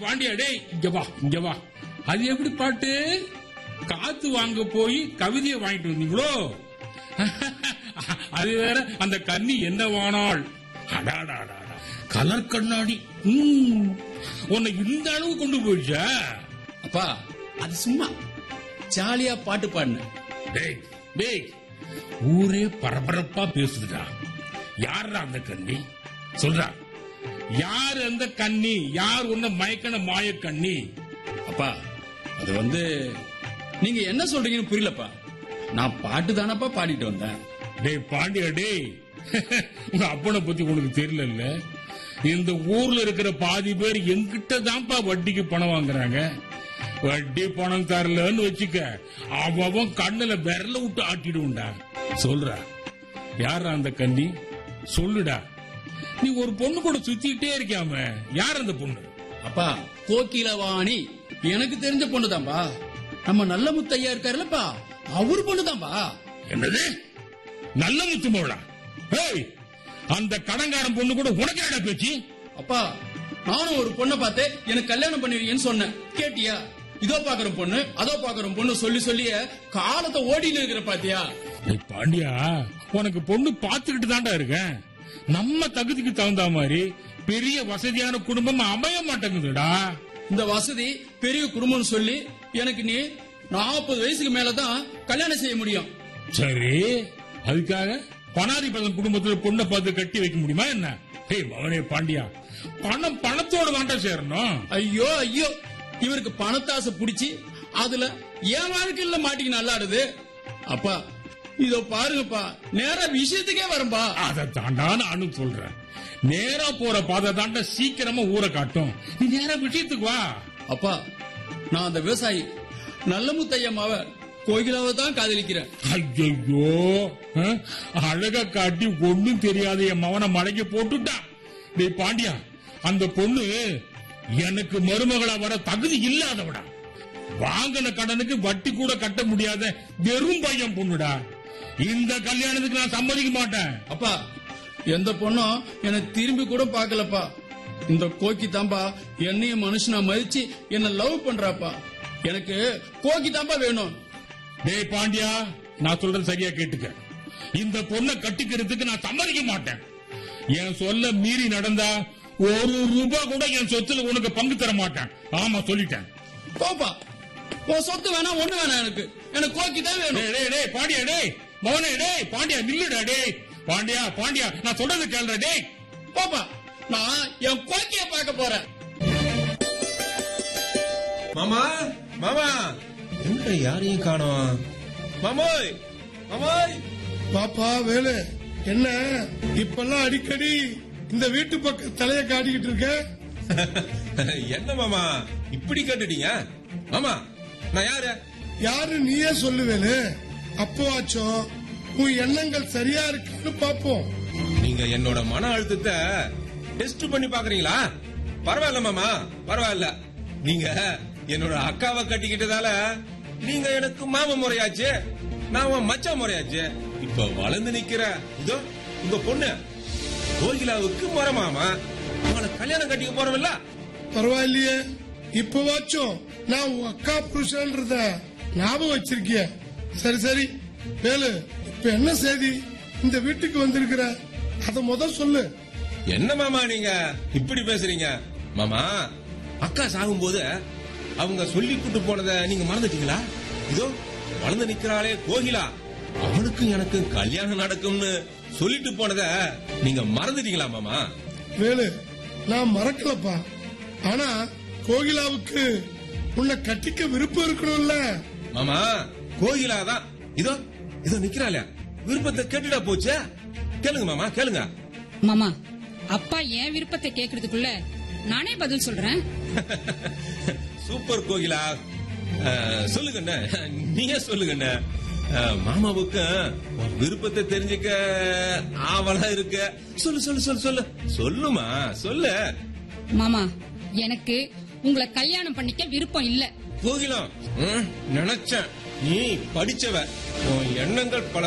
பாண்டியா டேய் இங்க வா இங்க வா அது எப்படி பாட்டு காத்து வாங்க போய் கவிதையை வாங்கிட்டு வந்தீங்களோ அது வேற அந்த கன்னி என்ன வானாள் அடாடாடா கலர் கண்ணாடி ம், உன்னை இந்த அளவு கொண்டு போயிடுச்சா அப்பா அது சும்மா ஜாலியா பாட்டு பாடினேன் டேய் டேய் ஊரே பரபரப்பா பேசுதுடா யாரா அந்த கண்ணி சொல்றா யார் அந்த கண்ணி யார் உன்ன மயக்கன மாய கண்ணி அப்பா அது வந்து நீங்க என்ன சொல்றீங்கன்னு புரியலப்பா நான் பாட்டு தானப்பா பாடிட்டு வந்தேன் டேய் பாண்டியா டேய் உங்க அப்பனை பத்தி உனக்கு தெரியல இந்த ஊர்ல இருக்கிற பாதி பேர் என்கிட்ட தான்ப்பா வட்டிக்கு பணம் வாங்குறாங்க வட்டி பணம் தரலன்னு வச்சுக்க அவன் கண்ணுல விரல விட்டு ஆட்டிடுவோம்டா சொல்றா யாரா அந்த கண்ணி சொல்லுடா நீ ஒரு பொண்ணு கூட சுத்திட்டே இருக்காம யார் அந்த பொண்ணு அப்பா கோகிலவாணி எனக்கு தெரிஞ்ச பொண்ணுதான்பா நம்ம நல்ல முத்தையா இருக்காருல்லப்பா அவர் பொண்ணுதான்பா என்னது நல்ல முத்து மோளா ஏய் அந்த கடங்காரன் பொண்ணு கூட உனக்கு என்னடா பேச்சு அப்பா நானும் ஒரு பொண்ணை பார்த்து எனக்கு கல்யாணம் பண்ணுவீங்கன்னு சொன்னேன் கேட்டியா இதோ பாக்குற பொண்ணு அதோ பாக்குற பொண்ணு சொல்லி சொல்லிய காலத்தை ஓடின்னு இருக்கிற பாத்தியா டேய் பாண்டியா உனக்கு பொண்ணு பாத்துக்கிட்டு தான்டா இருக்கேன் நம்ம தகுதிக்கு தகுந்த மாதிரி பெரிய வசதியான குடும்பம் அமைய மாட்டேங்குதுடா இந்த வசதி பெரிய குடும்பம்னு சொல்லி எனக்கு நீ நாற்பது வயசுக்கு மேலதான் கல்யாணம் செய்ய முடியும் சரி அதுக்காக பணாதிபதன் குடும்பத்துல பொண்ணை பார்த்து கட்டி வைக்க முடியுமா என்ன டேய் மகனே பாண்டியா பணம் பணத்தோட தான்டா சேரணும் ஐயோ ஐயோ இவருக்கு பணத்தாசை புடிச்சு அதுல என் வாழ்க்கையில மாட்டிக்கு நல்லாடுது அப்பா இதோ பாருங்கப்பா நேரா விஷயத்துக்கே வரம்பா அதை தாண்டா நானும் சொல்றேன் நேரா போற பாதை தாண்டா சீக்கிரமா ஊரை காட்டும் நீ நேரா விஷயத்துக்கு வா அப்பா நான் அந்த விவசாயி நல்ல முத்தையம்மாவ கோகிலாவை தான் காதலிக்கிறேன் ஐயோ அழக காட்டி ஒண்ணும் தெரியாத என் மவனை மடக்கி போட்டுட்டான் டேய் பாண்டியா அந்த பொண்ணு எனக்கு மருமகளா வர தகுதி இல்லாதவடா வாங்கின கடனுக்கு வட்டி கூட கட்ட முடியாத வெறும் பையன் பொண்ணுடா இந்த கல்யாணத்துக்கு நான் சம்மதிக்க மாட்டேன் அப்பா எந்த பொண்ணும் என்னை திரும்பி கூட பார்க்கலப்பா இந்த கோக்கி தாம்பா என்னையும் மனுஷனா மதிச்சு என்ன லவ் பண்றாப்பா எனக்கு கோக்கி தாம்பா வேணும் டேய் பாண்டியா நான் சொல்றது சரியா கேட்டுக்க இந்த பொண்ணை கட்டிக்கிறதுக்கு நான் சம்மதிக்க மாட்டேன் என் சொல்ல மீறி நடந்தா ஒரு ரூபாய் கூட என் சொத்துல உனக்கு பங்கு தர மாட்டேன் ஆமா சொல்லிட்டேன் போப்பா உன் சொத்து வேணாம் ஒண்ணு வேணாம் எனக்கு எனக்கு கோக்கி தான் வேணும் டேய் டேய் டேய் பாண்டியா டேய் மவனே டேய் பாண்டியா நில்லுடா டேய் பாண்டியா பாண்டியா நான் சொல்றது கேளுடா டேய் போப்பா நான் என் கோக்கிய பார்க்க போறேன் மாமா மாமா எங்க யாரையும் காணோம் மாமோய் மாமோய் பாப்பா வேலு என்ன இப்பெல்லாம் அடிக்கடி இந்த வீட்டு பக்கம் தலைய காட்டிக்கிட்டு இருக்க என்ன மாமா இப்படி கேட்டுட்டீங்க மாமா நான் யாரு யாரு நீயே சொல்லு வேலு அப்போவாச்சும் உன் எண்ணங்கள் சரியா இருக்கான்னு பாப்போம் நீங்க என்னோட மன அழுத்தத்தை டெஸ்ட் பண்ணி பாக்குறீங்களா பரவாயில்ல மாமா பரவாயில்ல நீங்க என்னோட அக்காவை கட்டிக்கிட்டதால நீங்க எனக்கு மாம முறையாச்சு நான் உன் மச்சான் முறையாச்சு இப்ப வளர்ந்து நிக்கிற இதோ உங்க பொண்ணு கோகிலாவுக்கு முறை மாமா அவளை கல்யாணம் கட்டிக்க போறவில்ல பரவாயில்லையே இப்பவாச்சும் நான் உன் அக்கா புருஷன்றத ஞாபகம் வச்சிருக்கிய சரி சரி வேலு இப்ப என்ன செய்தி இந்த வீட்டுக்கு வந்திருக்கிற அத முத சொல்லு என்ன மாமா நீங்க இப்படி பேசுறீங்க மாமா அக்கா சாகும்போது அவங்க சொல்லி கூட்டு போனத நீங்க மறந்துட்டீங்களா இதோ வளர்ந்து நிக்கிறாளே கோகிலா அவனுக்கும் எனக்கு கல்யாணம் நடக்கும்னு சொல்லிட்டு போனத நீங்க மறந்துட்டீங்களா மாமா வேலு நான் மறக்கலப்பா ஆனா கோகிலாவுக்கு உன்னை கட்டிக்க விருப்பம் இருக்கணும்ல மாமா கோகிலா தான் இதோ இதோ நிக்கிறாளே விருப்பத்தை கேட்டுடா போச்சு கேளுங்க மாமா கேளுங்க மாமா அப்பா என் விருப்பத்தை கேக்குறதுக்குள்ள நானே பதில் சொல்றேன் சூப்பர் கோகிலா அஹ், சொல்லுங்கண்ணே நீயே சொல்லுங்கண்ணே அஹ், மாமாவுக்கு உன் விருப்பத்தை தெரிஞ்சுக்க ஆவலா இருக்க சொல்லு சொல்லு சொல்லு சொல்லு சொல்லுமா சொல்லு மாமா எனக்கு உங்களை கல்யாணம் பண்ணிக்க விருப்பம் இல்ல கோகிலம் ம், நினைச்சேன் நீ படிச்சவ உன் எண்ணங்கள் பல